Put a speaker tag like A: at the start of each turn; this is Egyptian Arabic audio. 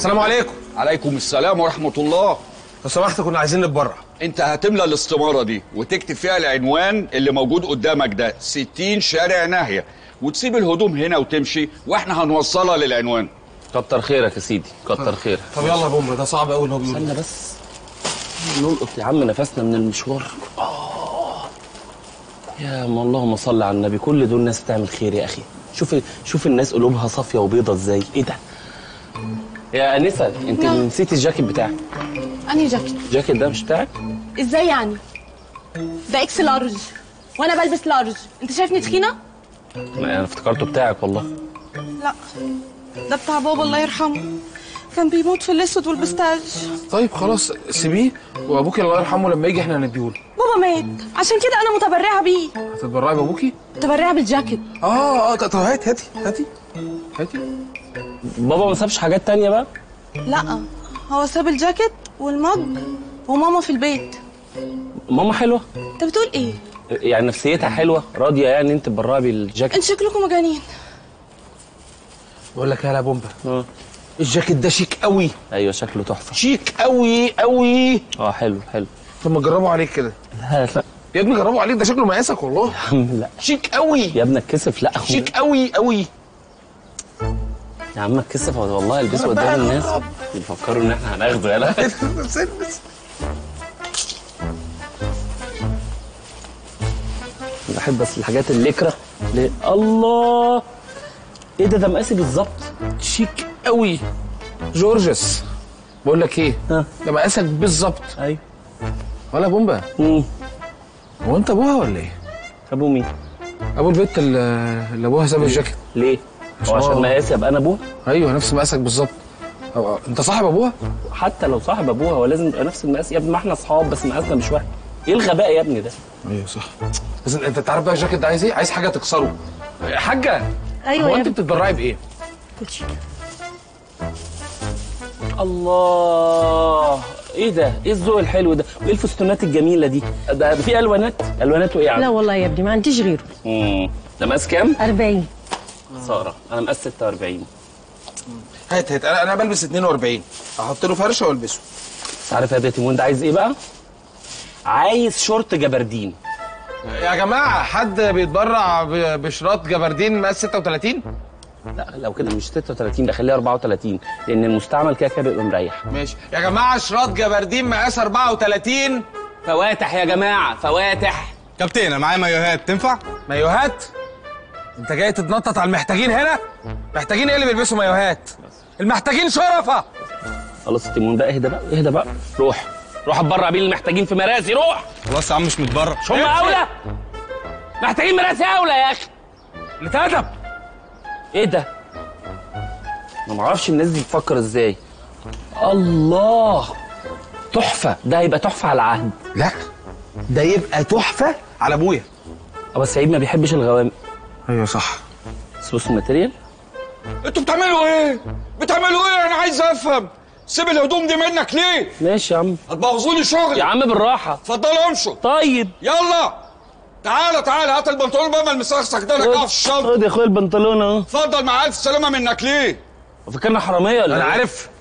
A: السلام عليكم
B: عليكم السلام ورحمة الله
A: لو سمحت كنا عايزين نتبرع
B: انت هتملى الاستمارة دي وتكتب فيها العنوان اللي موجود قدامك ده 60 شارع ناهية وتسيب الهدوم هنا وتمشي واحنا هنوصلها للعنوان
C: كتر خيرك يا سيدي كتر خيرك
A: طب يلا يا بومبا ده صعب قوي اللي هو بيقوله
C: استنى بس نلقط يا عم نفسنا من المشوار آه. يا ما اللهم صل على النبي كل دول ناس بتعمل خير يا اخي شوف شوف الناس قلوبها صافيه وبيضه ازاي ايه ده يا انسه انت
D: نعم.
C: نسيتي الجاكيت بتاعك
D: انهي جاكيت
C: الجاكيت ده مش بتاعك
D: ازاي يعني ده اكس لارج وانا بلبس لارج انت شايفني تخينه
C: ما انا افتكرته بتاعك والله
D: لا ده بتاع بابا الله يرحمه كان بيموت في الاسود والبستاج
A: طيب خلاص سيبيه وابوكي الله يرحمه لما يجي احنا هنديهوله
D: بابا مات عشان كده انا متبرعه بيه
A: هتتبرعي بابوكي
D: متبرعه بالجاكيت
A: اه اه طب هات هاتي هاتي هاتي
C: بابا ما سابش حاجات تانية بقى
D: لا هو ساب الجاكيت والمج وماما في البيت
C: ماما حلوه
D: انت بتقول ايه
C: يعني نفسيتها حلوه راضيه يعني انت تبرعي بالجاكيت
D: انت شكلكم مجانين
A: بقول لك يا لا بومبا
C: اه
A: الجاكيت ده شيك قوي
C: ايوه شكله تحفه
A: شيك قوي قوي
C: اه حلو حلو
A: طب ما تجربوا عليك كده
C: لا لا
A: يا ابني جربوا عليك ده شكله مقاسك والله
C: يا عم لا
A: شيك قوي
C: يا ابني اتكسف لا
A: شيك قوي قوي
C: يا عم اتكسف والله البسه قدام الناس بيفكروا ان احنا هناخده يلا بحب بس الحاجات الليكرة ليه؟ الله ايه ده ده مقاسي بالظبط
A: شيك قوي جورجس بقول لك ايه
C: ها
A: ده مقاسك بالظبط
C: ايوه
A: ولا بومبا
C: امم
A: هو انت ابوها ولا ايه
C: ابو مين
A: ابو البت اللي اللي ابوها ساب الجاكيت
C: ليه هو عشان
A: آه.
C: مقاسي ابقى انا ابوها
A: ايوه نفس مقاسك بالظبط أو- أو- انت صاحب ابوها
C: حتى لو صاحب ابوها هو لازم يبقى نفس المقاس يا ابني ما احنا اصحاب بس مقاسنا مش واحد ايه الغباء يا ابني ده
A: ايوه صح بس انت تعرف بقى الجاكيت ده عايز ايه عايز حاجه تكسره حاجه
D: ايوه
A: هو
D: يا
A: انت
D: ابني
A: بتتبرعي بايه
C: الله ايه ده ايه الذوق الحلو ده وايه الفستونات الجميله دي ده في الوانات الواناته ايه يا
E: لا
C: عم
E: والله يا ابني ما عنديش غيره
C: امم ده مقاس كام
E: 40
C: خساره انا مقاس 46
A: هات هات انا انا بلبس 42 احط له فرشه والبسه
C: بس عارف يا ده تيمون ده عايز ايه بقى عايز شورت جبردين
A: يا جماعه حد بيتبرع ب- بشراط جبردين مقاس 36
C: لا لو كده مش 36 ده خليها 34 لان المستعمل كده كده بيبقى مريح
A: ماشي يا جماعه شراط جبردين مقاس 34
C: فواتح يا جماعه فواتح
F: كابتن انا معايا مايوهات تنفع؟
A: مايوهات انت جاي تتنطط على المحتاجين هنا محتاجين ايه اللي بيلبسوا مايوهات المحتاجين شرفه
C: خلاص يا تيمون بقى اهدى بقى اهدى بقى روح روح اتبرع بيه المحتاجين في مراسي روح
F: خلاص يا عم مش متبرع
C: مش هم اولى محتاجين مراسي اولى يا اخي
A: نتأدب
C: ايه ده انا ما اعرفش الناس دي بتفكر ازاي الله تحفه ده هيبقى تحفه على العهد
A: لا ده يبقى تحفه على ابويا
C: اه بس سعيد ما بيحبش الغوامق
A: ايوه صح
C: بس بص الماتيريال
B: انتوا بتعملوا ايه؟ بتعملوا ايه؟ انا عايز افهم سيب الهدوم دي منك ليه؟
C: ماشي يا عم
B: هتبوظوا لي شغلي
C: يا عم بالراحه
B: اتفضلوا امشوا
C: طيب
B: يلا تعالى تعالى هات البنطلون بقى ما المسخسخ ده انا في الشنطه
C: خد يا اخويا البنطلون اهو
B: اتفضل مع الف سلامه منك ليه؟
C: فكرنا حراميه ولا
A: انا
C: إيه؟
A: عارف